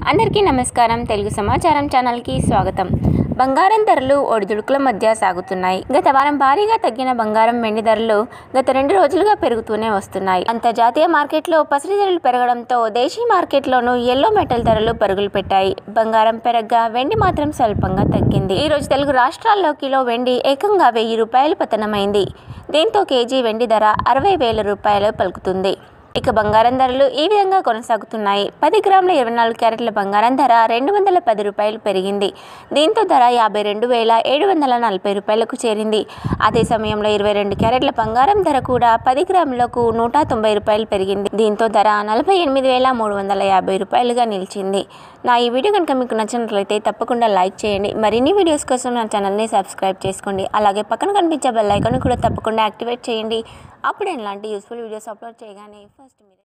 అందరికీ నమస్కారం తెలుగు సమాచారం ఛానల్కి స్వాగతం బంగారం ధరలు ఒడిదుడుకుల మధ్య సాగుతున్నాయి గత వారం భారీగా తగ్గిన బంగారం వెండి ధరలు గత రెండు రోజులుగా పెరుగుతూనే వస్తున్నాయి అంతర్జాతీయ మార్కెట్లో పసిడి ధరలు పెరగడంతో దేశీయ మార్కెట్లోనూ ఎల్లో మెటల్ ధరలు పరుగులు పెట్టాయి బంగారం పెరగ్గా వెండి మాత్రం స్వల్పంగా తగ్గింది ఈ రోజు తెలుగు రాష్ట్రాల్లో కిలో వెండి ఏకంగా వెయ్యి రూపాయలు పతనమైంది దీంతో కేజీ వెండి ధర అరవై వేల రూపాయలు పలుకుతుంది ఇక బంగారం ధరలు ఈ విధంగా కొనసాగుతున్నాయి పది గ్రాముల ఇరవై నాలుగు క్యారెట్ల బంగారం ధర రెండు వందల పది రూపాయలు పెరిగింది దీంతో ధర యాభై రెండు వేల ఏడు వందల నలభై రూపాయలకు చేరింది అదే సమయంలో ఇరవై రెండు క్యారెట్ల బంగారం ధర కూడా పది గ్రాములకు నూట తొంభై రూపాయలు పెరిగింది దీంతో ధర నలభై ఎనిమిది వేల మూడు వందల యాభై రూపాయలుగా నిలిచింది నా ఈ వీడియో కనుక మీకు నచ్చినట్లయితే తప్పకుండా లైక్ చేయండి మరిన్ని వీడియోస్ కోసం నా ఛానల్ని సబ్స్క్రైబ్ చేసుకోండి అలాగే పక్కన కనిపించే బెల్ ఐకాన్ కూడా తప్పకుండా యాక్టివేట్ చేయండి అప్పుడు ఇలాంటి యూస్ఫుల్ వీడియోస్ అప్లోడ్ చేయగానే ఫస్ట్ మీరు